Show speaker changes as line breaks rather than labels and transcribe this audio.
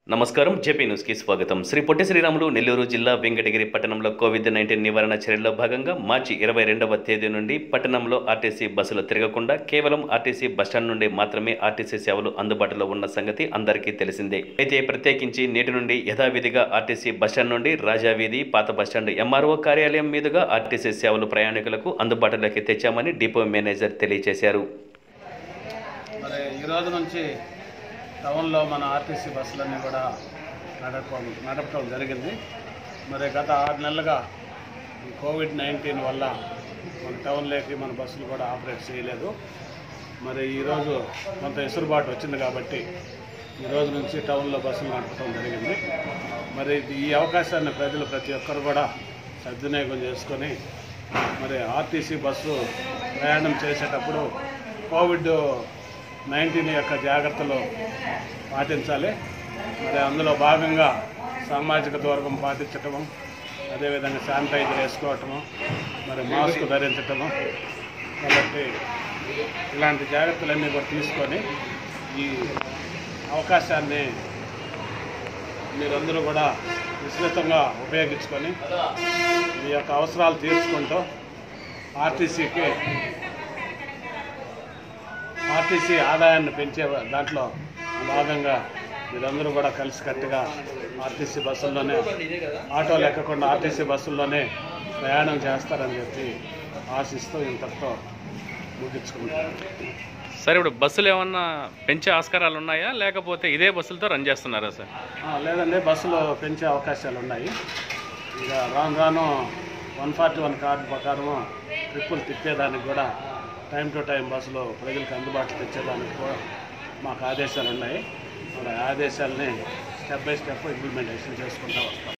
నమస్కారం జేపీ న్యూస్కి స్వాగతం శ్రీ పొట్టి శ్రీరాములు నెల్లూరు జిల్లా వెంకటగిరి పట్టణంలో కోవిడ్ నైన్టీన్ నివారణ చర్యల్లో భాగంగా మార్చి ఇరవై రెండవ తేదీ నుండి పట్టణంలో ఆర్టీసీ బస్సులు తిరగకుండా కేవలం ఆర్టీసీ బస్టాండ్ నుండి మాత్రమే ఆర్టీసీ సేవలు అందుబాటులో ఉన్న సంగతి అందరికీ తెలిసిందే అయితే ప్రత్యేకించి నేటి నుండి యథావిధిగా ఆర్టీసీ బస్టాండ్ నుండి రాజావీధి పాత బస్టాండ్ ఎంఆర్ఓ కార్యాలయం మీదుగా ఆర్టీసీ సేవలు ప్రయాణికులకు అందుబాటులోకి తెచ్చామని డిపో మేనేజర్ తెలియజేశారు
మరి ఈ రోజు నుంచి టౌన్లో మన ఆర్టీసీ బస్సులన్నీ కూడా నడపడం నడపడం జరిగింది మరి గత ఆరు నెలలుగా ఈ కోవిడ్ నైన్టీన్ వల్ల మన టౌన్లోకి మన బస్సులు కూడా ఆపరేట్ చేయలేదు మరి ఈరోజు కొంత ఎసురుబాటు వచ్చింది కాబట్టి ఈ రోజు నుంచి టౌన్లో బస్సులు నడపడం జరిగింది మరి ఇది- ఈ అవకాశాన్ని ప్రజలు ప్రతి ఒక్కరు కూడా సద్వినియోగం చేసుకొని మరి ఆర్టీసీ బస్సు ప్రయాణం చేసేటప్పుడు కోవిడ్ నైన్టీన్ యొక్క జాగ్రత్తలు పాటించాలి మరి అందులో భాగంగా సామాజిక దూరం పాటించటము అదేవిధంగా శానిటైజర్ వేసుకోవటము మరి మాస్క్ ధరించటము కాబట్టి ఇలాంటి జాగ్రత్తలన్నీ కూడా తీసుకొని ఈ అవకాశాన్ని మీరందరూ కూడా విస్తృతంగా ఉపయోగించుకొని మీ యొక్క అవసరాలు తీర్చుకుంటూ ఆర్టీసీకి ఆర్టీసీ ఆదాయాన్ని పెంచే దాంట్లో భాగంగా మీరందరూ కూడా కలిసికట్టుగా ఆర్టీసీ బస్సుల్లోనే ఆటోలు ఎక్కకుండా ఆర్టీసీ బస్సుల్లోనే ప్రయాణం చేస్తారని చెప్పి ఆశిస్తూ ఇంతటితో ముగించుకుంటాను
సార్ ఇప్పుడు బస్సులు ఏమన్నా పెంచే ఆస్కారాలు ఉన్నాయా లేకపోతే ఇదే బస్సులతో రన్ చేస్తున్నారా సార్
ఆ, లేదండి బస్సులో పెంచే అవకాశాలు ఉన్నాయి ఇక రాను రాను వన్ ఫార్టీ వన్ కార్డు ప్రకారం ట్రిప్పులు తిప్పేదానికి కూడా టైం టు టైం బస్సులో ప్రజలకు అందుబాటులో తెచ్చేదానికి కూడా మాకు ఆదేశాలు ఉన్నాయి మరి ఆ ఆదేశాలని స్టెప్ బై స్టెప్ ఇంప్లిమెంటేషన్ చేసుకుంటూ వస్తాం